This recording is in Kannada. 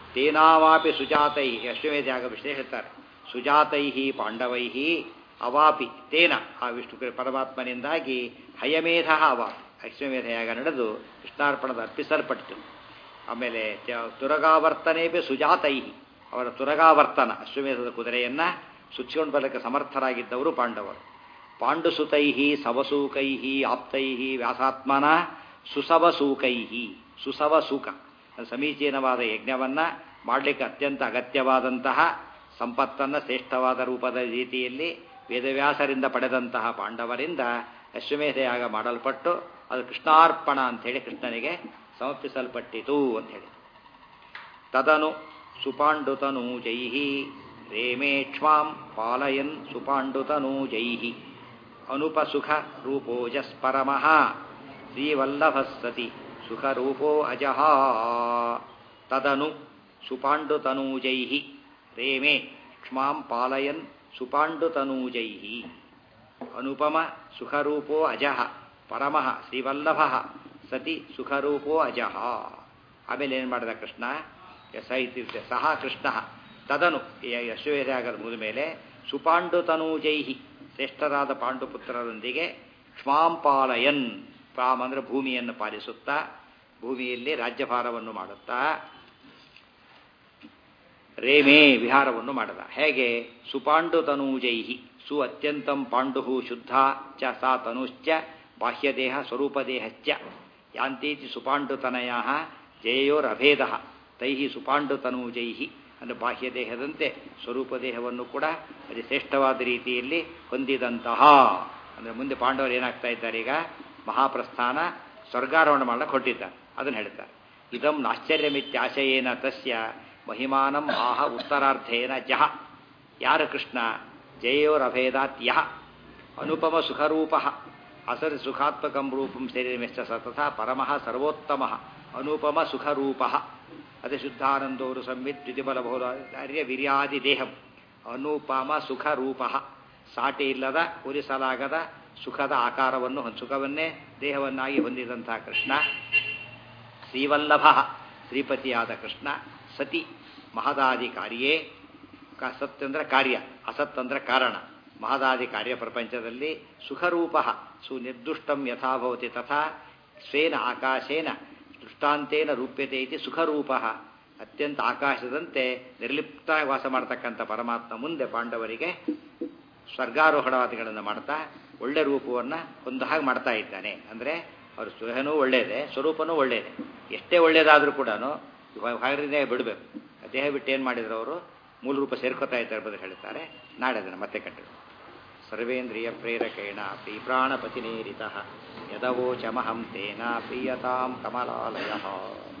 ತೇನಾವಾಪಿ ಸುಜಾತೈ ಅಶ್ವಮೇಧ ಯಾಗ ವಿಷಯ ಹೇಳ್ತಾರೆ ಸುಜಾತೈ ಪಾಂಡವೈ ಅವಾಪಿ ತೇನ ಆ ವಿಷ್ಣು ಪರಮಾತ್ಮನಿಂದಾಗಿ ಹಯಮೇಧ ಅವಾಪಿ ಅಶ್ವಮೇಧ ಯಾಗ ನಡೆದು ಕೃಷ್ಣಾರ್ಪಣದ ಅರ್ಪಿಸಲ್ಪಟ್ಟಿತು ಆಮೇಲೆ ತುರಗಾವರ್ತನೇಪಿ ಸುಜಾತೈ ಅವರ ತುರಗಾವರ್ತನ ಅಶ್ವಮೇಧದ ಕುದುರೆಯನ್ನ ಸುಚ್ಚಿಕೊಂಡು ಬರಲಿಕ್ಕೆ ಸಮರ್ಥರಾಗಿದ್ದವರು ಪಾಂಡವರು ಪಾಂಡುಸುತೈ ಸವಸೂಕೈ ಆಪ್ತೈ ವ್ಯಾಸಾತ್ಮನ ಸುಸವಸೂಕೈ ಸುಸವಸೂಕ ಸಮೀಚೀನವಾದ ಯಜ್ಞವನ್ನ ಮಾಡಲಿಕ್ಕೆ ಅತ್ಯಂತ ಅಗತ್ಯವಾದಂತಹ ಸಂಪತ್ತನ್ನು ಶ್ರೇಷ್ಠವಾದ ರೂಪದ ರೀತಿಯಲ್ಲಿ ವೇದವ್ಯಾಸರಿಂದ ಪಡೆದಂತಹ ಪಾಂಡವರಿಂದ ಅಶ್ವಮೇಧ ಯಾಗ ಮಾಡಲ್ಪಟ್ಟು ಅದು ಕೃಷ್ಣಾರ್ಪಣ ಅಂಥೇಳಿ ಕೃಷ್ಣನಿಗೆ ಸಮರ್ಪಿಸಲ್ಪಟ್ಟಿತು ಅಂತ ಹೇಳಿ ತದನು ಸುಪಾಂಡುತನೂಜೈ ರೇಮೇಕ್ಷ್ಮಾಂ ಪಾಲಯನ್ ಸುಪಾಂಡುತನೂಜೈ ಅನುಪಸುಖ ರೂಪೋಜಸ್ಪರಮಃ ಶ್ರೀವಲ್ಲಭಃ ಸತಿ ಸುಖರೂಪೋ ಅಜಃ ತದನು ಸುಪಾಂಡುತನೂಜೈ ರೇಮೇ ಕ್ಷ್ಮಾಂ ಪಾಲಯನ್ ಸುಪಾಂಡುತನೂಜೈ ಅನುಪಮ ಸುಖರೂಪೋ ಅಜಃ ಪರಮಃ ಶ್ರೀವಲ್ಲಭ ಸತಿ ಸುಖರೂಪೋ ಅಜಃ ಆಮೇಲೆ ಏನು ಮಾಡಿದ ಕೃಷ್ಣ ಸ ಇತ್ಯುಕ್ತೆ ಸಹ ಕೃಷ್ಣ ತದನು ಯಶೋಧಯಾಗದ ಮುಗಿದ ಮೇಲೆ ಸುಪಾಂಡುತನೂಜೈಹಿ ಶ್ರೇಷ್ಠರಾದ ಪಾಂಡುಪುತ್ರರೊಂದಿಗೆ ಕ್ಷ್ಮಾಂ ಪಾಲಯನ್ ಪಾಮ್ ಅಂದರೆ ಭೂಮಿಯನ್ನು ಪಾಲಿಸುತ್ತಾ ಭೂಮಿಯಲ್ಲಿ ರಾಜ್ಯಭಾರವನ್ನು ಮಾಡುತ್ತಾ ರೇಮೇ ವಿಹಾರವನ್ನು ಮಾಡದ ಹೇಗೆ ಸುಪಾಂಡು ತನೂಜೈಹಿ ಸು ಅತ್ಯಂತಂ ಪಾಂಡು ಶುದ್ಧ ಚ ಸಾ ತನುಶ್ಚ ಬಾಹ್ಯದೇಹ ಸ್ವರೂಪದೇಹಶ್ಚ ಯಾಂತೀತಿ ಸುಪಾಂಡುತನಯ ಜಯೋರಭೇದ ತೈ ಸುಪಾಂಡು ತನೂಜೈಹಿ ಅಂದರೆ ಬಾಹ್ಯದೇಹದಂತೆ ಸ್ವರೂಪದೇಹವನ್ನು ಕೂಡ ಅತಿ ಶ್ರೇಷ್ಠವಾದ ರೀತಿಯಲ್ಲಿ ಹೊಂದಿದಂತಹ ಅಂದರೆ ಮುಂದೆ ಪಾಂಡವರು ಏನಾಗ್ತಾ ಇದ್ದಾರೆ ಈಗ ಮಹಾಪ್ರಸ್ಥಾನ ಸ್ವರ್ಗಾರೋಹಣ ಮಾಡಕ್ಕೆ ಹೊರಟಿದ್ದಾರೆ ಅದನ್ನು ಹೇಳ್ತಾರೆ ಇದಂ ನಾಶ್ಚರ್ಯಮಿತ್ಯಾಶಯೇನ ತಸ್ಯ ಮಹಿಮಾನಂ ಆಹ ಉತ್ತರಾರ್ಧೇನ ಜಹ ಯಾರ ಕೃಷ್ಣ ಜಯೋರಭೇದಾತ್ ಯಹ ಅನುಪಮ ಸುಖರೂಪ ಅಸರಿ ಸುಖಾತ್ಮಕಂ ರೂಪಂ ಶರೀರಮೆಷ್ಟ ಸತತ ಪರಮಃ ಸರ್ವೋತ್ತಮ ಅನುಪಮ ಸುಖರೂಪ ಅದೇ ಶುದ್ಧಾನಂದೋರು ಸಂವಿತ್ ದ್ವಿತಿಬಲ ಬಹುಲಾರ್ಯ ವಿರ್ಯಾದಿ ದೇಹಂ ಅನುಪಮ ಸುಖರೂಪ ಸಾಟಿ ಇಲ್ಲದ ಉರಿಸಲಾಗದ ಸುಖದ ಆಕಾರವನ್ನು ಸುಖವನ್ನೇ ದೇಹವನ್ನಾಗಿ ಹೊಂದಿದಂತಹ ಕೃಷ್ಣ ಶ್ರೀವಲ್ಲಭ ಶ್ರೀಪತಿಯಾದ ಕೃಷ್ಣ ಸತಿ ಮಹದಾದಿ ಕಾರ್ಯೇ ಸತ್ ಅಂದ್ರೆ ಕಾರ್ಯ ಅಸತ್ ಅಂದ್ರೆ ಕಾರಣ ಮಹದಾದಿ ಕಾರ್ಯ ಪ್ರಪಂಚದಲ್ಲಿ ಸುಖರೂಪ ಸುನಿರ್ದುಷ್ಟಂ ಯಥಾಭವತಿ ತಥಾ ಸ್ವೇನ ಆಕಾಶೇನ ದೃಷ್ಟಾಂತೇನ ರೂಪ್ಯತೆ ಇತಿ ಸುಖರೂಪ ಅತ್ಯಂತ ಆಕಾಶದಂತೆ ನಿರ್ಲಿಪ್ತವಾಗಿ ವಾಸ ಮಾಡ್ತಕ್ಕಂಥ ಪರಮಾತ್ಮ ಮುಂದೆ ಪಾಂಡವರಿಗೆ ಸ್ವರ್ಗಾರೋಹಣವಾದಿಗಳನ್ನು ಮಾಡ್ತಾ ಒಳ್ಳೆ ರೂಪವನ್ನು ಒಂದು ಹಾಗೆ ಮಾಡ್ತಾ ಇದ್ದಾನೆ ಅಂದರೆ ಅವ್ರ ಸುಹನೂ ಒಳ್ಳೆಯದೇ ಸ್ವರೂಪನೂ ಒಳ್ಳೆಯದೇ ಎಷ್ಟೇ ಒಳ್ಳೆಯದಾದರೂ ಕೂಡ ಹೊರನೇ ಬಿಡಬೇಕು ದೇಹ ಬಿಟ್ಟು ಏನು ಮಾಡಿದ್ರು ಅವರು ಮೂಲ ರೂಪ ಸೇರ್ಕೋತಾ ಇದ್ದಾರೆ ಬದಲು ಹೇಳ್ತಾರೆ ನಾಳೆ ಅದನ್ನು ಮತ್ತೆ ಕಂಡು ಸರ್ವೇಂದ್ರಿಯ ಪ್ರೇರಕೇಣ ಪ್ರೀಪ್ರಾಣಪತಿನೇರಿತ ಯದವೋಚಮಹಂ ತೇನ ಪ್ರೀಯತಾಂ ಕಮಲಾಲಯ